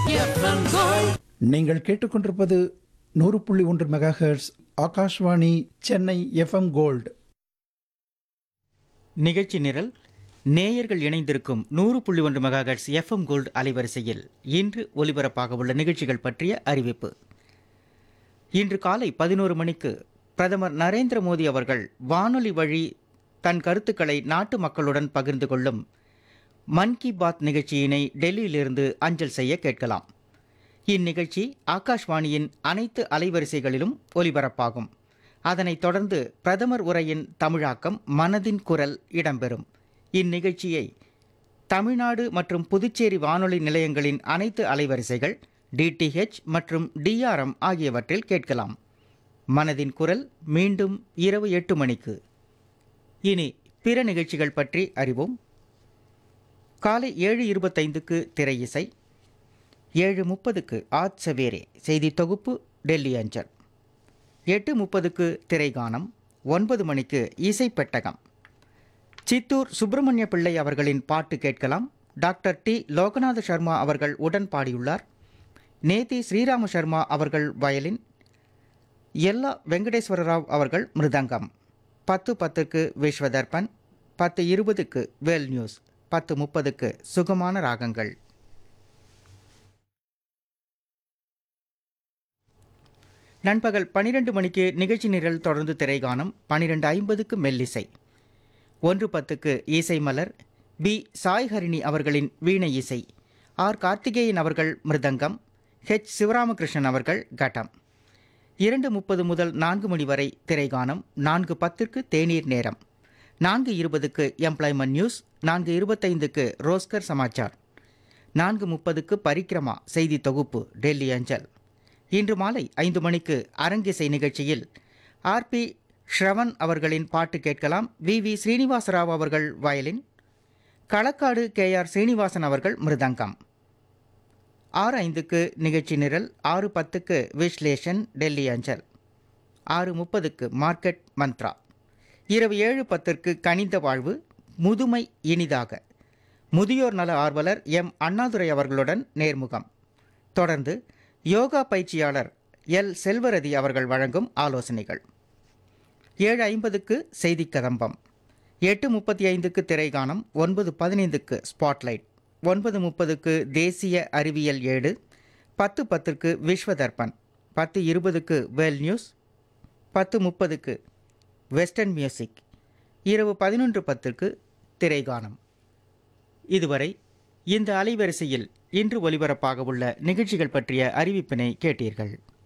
FM gold நீங்கள் கேட்டுக்கொண்டிருப்பது நூறு புள்ளி ஒன்று megahertz Akashvani Chennai FM gold நிகழ்ச்சி நிரல் நேயர்கள் இணைந்திருக்கும் நூறு புள்ளி ஒன்று மெகாஹெர்ட்ஸ் எஃப்எம் கோல்டு அலைவரிசையில் இன்று ஒலிபரப்பாக உள்ள நிகழ்ச்சிகள் பற்றிய அறிவிப்பு இன்று காலை பதினோரு மணிக்கு பிரதமர் நரேந்திர மோடி அவர்கள் வானொலி வழி தன் கருத்துக்களை நாட்டு மக்களுடன் பகிர்ந்து கொள்ளும் மன் கி பாத் நிகழ்ச்சியினை டெல்லியிலிருந்து அஞ்சல் செய்ய கேட்கலாம் இந்நிகழ்ச்சி ஆகாஷ்வாணியின் அனைத்து அலைவரிசைகளிலும் ஒலிபரப்பாகும் அதனைத் தொடர்ந்து பிரதமர் உரையின் தமிழாக்கம் மனதின் குரல் இடம்பெறும் இந்நிகழ்ச்சியை தமிழ்நாடு மற்றும் புதுச்சேரி வானொலி நிலையங்களின் அனைத்து அலைவரிசைகள் டிடிஹெச் மற்றும் டிஆர்எம் ஆகியவற்றில் கேட்கலாம் மனதின் குரல் மீண்டும் இரவு எட்டு மணிக்கு இனி பிற நிகழ்ச்சிகள் பற்றி அறிவோம் காலை ஏழு இருபத்தைந்துக்கு திரை இசை ஏழு முப்பதுக்கு ஆத் சவேரே செய்தி தொகுப்பு டெல்லி அஞ்சல் எட்டு முப்பதுக்கு திரைகானம் ஒன்பது மணிக்கு இசை பெட்டகம் சித்தூர் சுப்பிரமணிய பிள்ளை அவர்களின் பாட்டு கேட்கலாம் டாக்டர் டி லோகநாத சர்மா அவர்கள் உடன் பாடியுள்ளார் நேதி ஸ்ரீராம சர்மா அவர்கள் வயலின் எல்லா வெங்கடேஸ்வர ராவ் அவர்கள் மிருதங்கம் பத்து பத்துக்கு விஸ்வதர்பன் பத்து இருபதுக்கு வேல் நியூஸ் பத்து முப்பதுக்கு சுகமான ராகங்கள் நண்பகல் பனிரெண்டு மணிக்கு நிகழ்ச்சி நிரல் தொடர்ந்து திரைகானம் பனிரெண்டு ஐம்பதுக்கு மெல்லிசை ஒன்று பத்துக்கு இசை மலர் பி சாய் ஹரிணி அவர்களின் வீணை இசை ஆர் கார்த்திகேயன் அவர்கள் மிருதங்கம் ஹெச் சிவராமகிருஷ்ணன் அவர்கள் கட்டம் இரண்டு முப்பது முதல் நான்கு மணி வரை திரைகானம் நான்கு பத்திற்கு தேநீர் நேரம் நான்கு இருபதுக்கு எம்ப்ளாய்மெண்ட் நியூஸ் நான்கு இருபத்தைந்துக்கு ரோஸ்கர் சமாச்சார் நான்கு முப்பதுக்கு பரிக்கிரமா செய்தி தொகுப்பு டெல்லி அஞ்சல் இன்று மாலை ஐந்து மணிக்கு அரங்கிசை நிகழ்ச்சியில் ஆர்பி ஸ்ரவன் அவர்களின் பாட்டு கேட்கலாம் வி வி ஸ்ரீனிவாசராவ் அவர்கள் violin Kalakkad K R Srinivasan அவர்கள் மிருதங்கம் ஆறு ஐந்துக்கு நிகழ்ச்சி நிரல் ஆறு பத்துக்கு விஸ்லேஷன் டெல்லி அஞ்சல் ஆறு முப்பதுக்கு மார்க்கெட் மந்த்ரா இரவு ஏழு பத்திற்கு கனிந்த வாழ்வு முதுமை இனிதாக முதியோர் நல ஆர்வலர் எம் அண்ணாதுரை அவர்களுடன் நேர்முகம் தொடர்ந்து யோகா பயிற்சியாளர் எல் செல்வரதி அவர்கள் வழங்கும் ஆலோசனைகள் ஏழு ஐம்பதுக்கு செய்தி கதம்பம் எட்டு முப்பத்தி ஐந்துக்கு திரைகானம் ஒன்பது பதினைந்துக்கு ஸ்பாட்லைட் ஒன்பது முப்பதுக்கு தேசிய அறிவியல் ஏடு பத்து பத்திற்கு விஸ்வதர்பன் பத்து இருபதுக்கு வேல் நியூஸ் பத்து முப்பதுக்கு வெஸ்டர்ன் மியூசிக் இரவு பதினொன்று பத்திற்கு திரைகானம் இதுவரை இந்த அலைவரிசையில் இன்று ஒலிபரப்பாக உள்ள நிகழ்ச்சிகள் பற்றிய அறிவிப்பினை கேட்டீர்கள்